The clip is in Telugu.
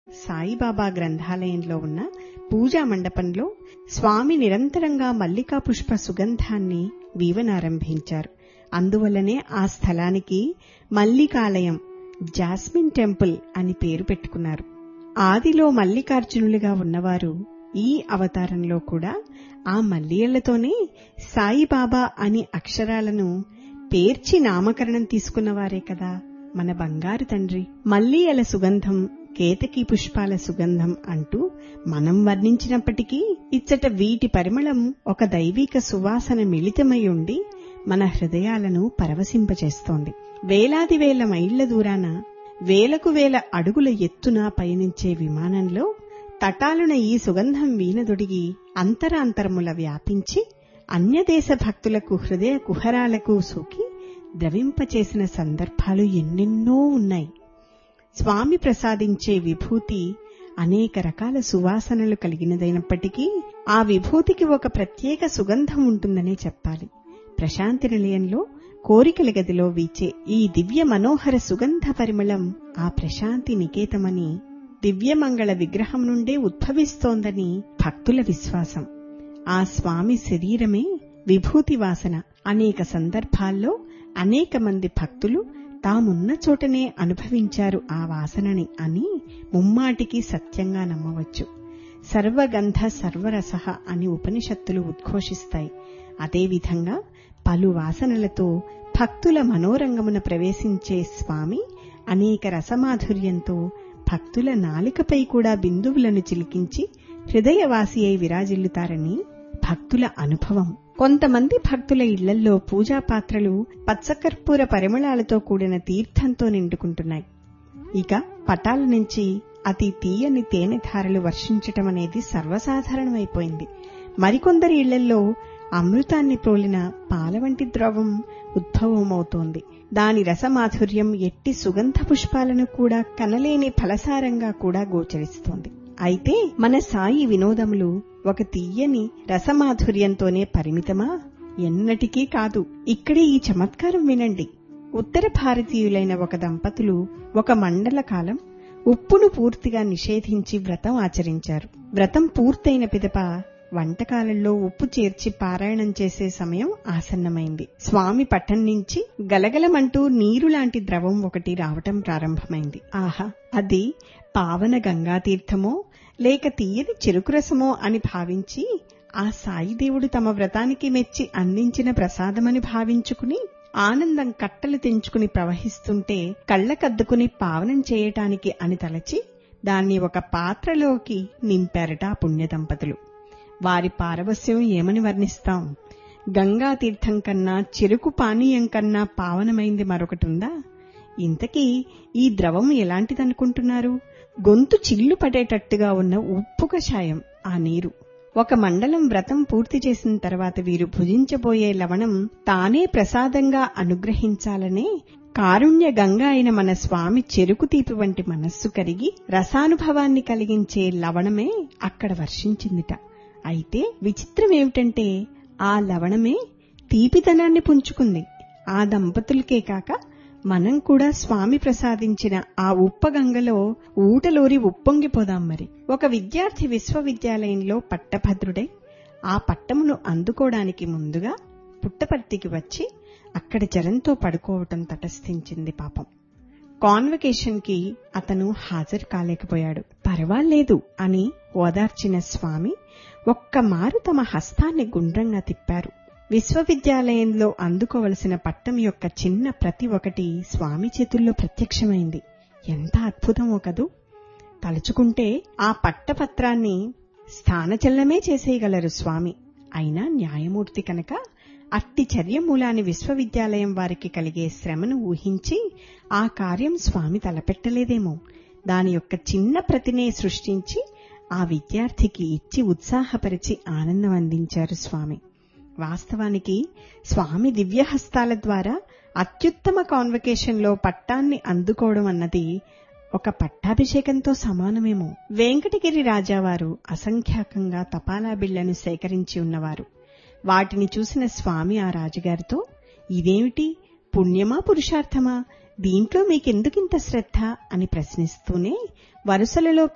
సాయిబాబా గ్రంథాలయంలో ఉన్న పూజా మండపంలో స్వామి నిరంతరంగా మల్లికా పుష్ప సుగంధాన్ని వీవనారంభించారు అందువల్లనే ఆ స్థలానికి మల్లికాలయం జాస్మిన్ టెంపుల్ అని పేరు పెట్టుకున్నారు ఆదిలో మల్లికార్జునులుగా ఉన్నవారు ఈ అవతారంలో కూడా ఆ మల్లియలతోనే సాయిబాబా అని అక్షరాలను పేర్చి నామకరణం తీసుకున్నవారే కదా మన బంగారు తండ్రి మల్లియల సుగంధం కేతకీ పుష్పాల సుగంధం అంటూ మనం వర్ణించినప్పటికీ ఇచ్చట వీటి పరిమళం ఒక దైవిక సువాసన మిళితమై ఉండి మన హృదయాలను పరవశింపచేస్తోంది వేలాది వేల మైళ్ల దూరాన వేలకు వేల అడుగుల ఎత్తున పయనించే విమానంలో తటాలున ఈ సుగంధం వీనదొడిగి అంతరాంతరముల వ్యాపించి అన్యదేశ భక్తులకు హృదయ కుహరాలకు సోకి ద్రవింపచేసిన సందర్భాలు ఎన్నెన్నో ఉన్నాయి స్వామి ప్రసాదించే విభూతి అనేక రకాల సువాసనలు కలిగినదైనప్పటికీ ఆ విభూతికి ఒక ప్రత్యేక సుగంధం ఉంటుందనే చెప్పాలి ప్రశాంతి నిలయంలో కోరికల గదిలో వీచే ఈ దివ్య మనోహర సుగంధ పరిమళం ఆ ప్రశాంతి నికేతమని దివ్యమంగళ విగ్రహం నుండే ఉద్భవిస్తోందని భక్తుల విశ్వాసం ఆ స్వామి శరీరమే విభూతి వాసన అనేక సందర్భాల్లో అనేక మంది భక్తులు తామున్న చోటనే అనుభవించారు ఆ వాసనని అని ముమ్మాటికి సత్యంగా నమ్మవచ్చు సర్వగంధ సర్వరస అని ఉపనిషత్తులు ఉద్ఘోషిస్తాయి అదేవిధంగా పలు వాసనలతో భక్తుల మనోరంగమున ప్రవేశించే స్వామి అనేక రసమాధుర్యంతో భక్తుల నాలికపై కూడా బిందువులను చిలికించి హృదయవాసి అయి విరాజిల్లుతారని భక్తుల అనుభవం కొంతమంది భక్తుల ఇళ్లల్లో పూజా పాత్రలు పచ్చకర్పూర పరిమళాలతో కూడిన తీర్థంతో నిండుకుంటున్నాయి ఇక పటాల నుంచి అతి తీయని తేనె ధారలు వర్షించటం అనేది సర్వసాధారణమైపోయింది మరికొందరి ఇళ్లల్లో అమృతాన్ని ప్రోలిన పాల వంటి ద్రవం ఉద్భవమవుతోంది దాని రసమాధుర్యం ఎట్టి సుగంధ పుష్పాలను కూడా కనలేని ఫలసారంగా కూడా గోచరిస్తోంది అయితే మన సాయి వినోదములు ఒక తీయని రసమాధుర్యంతోనే పరిమితమా ఎన్నటికీ కాదు ఇక్కడే ఈ చమత్కారం వినండి ఉత్తర భారతీయులైన ఒక దంపతులు ఒక మండల కాలం ఉప్పును పూర్తిగా నిషేధించి వ్రతం ఆచరించారు వ్రతం పూర్తయిన పిదప వంటకాలలో ఉప్పు చేర్చి పారాయణం చేసే సమయం ఆసన్నమైంది స్వామి పట్టం నుంచి గలగలమంటూ నీరు లాంటి ద్రవం ఒకటి రావటం ప్రారంభమైంది ఆహా అది పావన గంగాతీర్థమో లేక తీయని చెరుకురసమో అని భావించి ఆ సాయిదేవుడు తమ వ్రతానికి మెచ్చి అందించిన ప్రసాదమని భావించుకుని ఆనందం కట్టలు తెంచుకుని ప్రవహిస్తుంటే కళ్ళకద్దుకుని పావనం చేయటానికి అని తలచి దాన్ని ఒక పాత్రలోకి నింపారట ఆ పుణ్యదంపతులు వారి పారవస్యం ఏమని వర్ణిస్తాం గంగా తీర్థం కన్నా చెరుకు పానీయం కన్నా పావనమైంది మరొకటుందా ఇంతకీ ఈ ద్రవం ఎలాంటిదనుకుంటున్నారు గొంతు చిల్లు పడేటట్టుగా ఉన్న ఉప్పు కషాయం ఆ నీరు ఒక మండలం వ్రతం పూర్తి చేసిన తర్వాత వీరు భుజించబోయే లవణం తానే ప్రసాదంగా అనుగ్రహించాలనే కారుణ్య గంగా అయిన మన స్వామి చెరుకు తీపి వంటి మనస్సు కరిగి రసానుభవాన్ని కలిగించే లవణమే అక్కడ వర్షించిందిట అయితే విచిత్రం ఏమిటంటే ఆ లవణమే తీపితనాన్ని పుంజుకుంది ఆ దంపతులకే కాక మనం కూడా స్వామి ప్రసాదించిన ఆ ఉప్పగంగలో ఊటలోరి ఉప్పొంగిపోదాం మరి ఒక విద్యార్థి విశ్వవిద్యాలయంలో పట్టభద్రుడై ఆ పట్టమును అందుకోవడానికి ముందుగా పుట్టపర్తికి వచ్చి అక్కడ జరంతో పడుకోవటం తటస్థించింది పాపం కాన్వకేషన్ కి అతను హాజరు కాలేకపోయాడు పర్వాలేదు అని ఓదార్చిన స్వామి ఒక్క మారు తమ హస్తాన్ని గుండ్రంగా తిప్పారు విశ్వవిద్యాలయంలో అందుకోవలసిన పట్టం యొక్క చిన్న ప్రతి ఒక్కటి స్వామి చేతుల్లో ప్రత్యక్షమైంది ఎంత అద్భుతమో కదూ తలుచుకుంటే ఆ పట్టపత్రాన్ని స్థానచలనమే చేసేయగలరు స్వామి అయినా న్యాయమూర్తి కనుక అట్టి చర్య మూలాన్ని విశ్వవిద్యాలయం వారికి కలిగే శ్రమను ఊహించి ఆ కార్యం స్వామి తలపెట్టలేదేమో దాని యొక్క చిన్న ప్రతినే సృష్టించి ఆ విద్యార్థికి ఇచ్చి ఉత్సాహపరిచి ఆనందం అందించారు స్వామి వాస్తవానికి స్వామి దివ్యహస్తాల ద్వారా అత్యుత్తమ కాన్వకేషన్లో పట్టాన్ని అందుకోవడం అన్నది ఒక పట్టాభిషేకంతో సమానమేమో వెంకటగిరి రాజావారు అసంఖ్యాకంగా తపాలా బిళ్లను సేకరించి ఉన్నవారు వాటిని చూసిన స్వామి ఆ రాజుగారితో ఇదేమిటి పుణ్యమా పురుషార్థమా దీంట్లో మీకెందుకింత శ్రద్ధ అని ప్రశ్నిస్తూనే వరుసలలో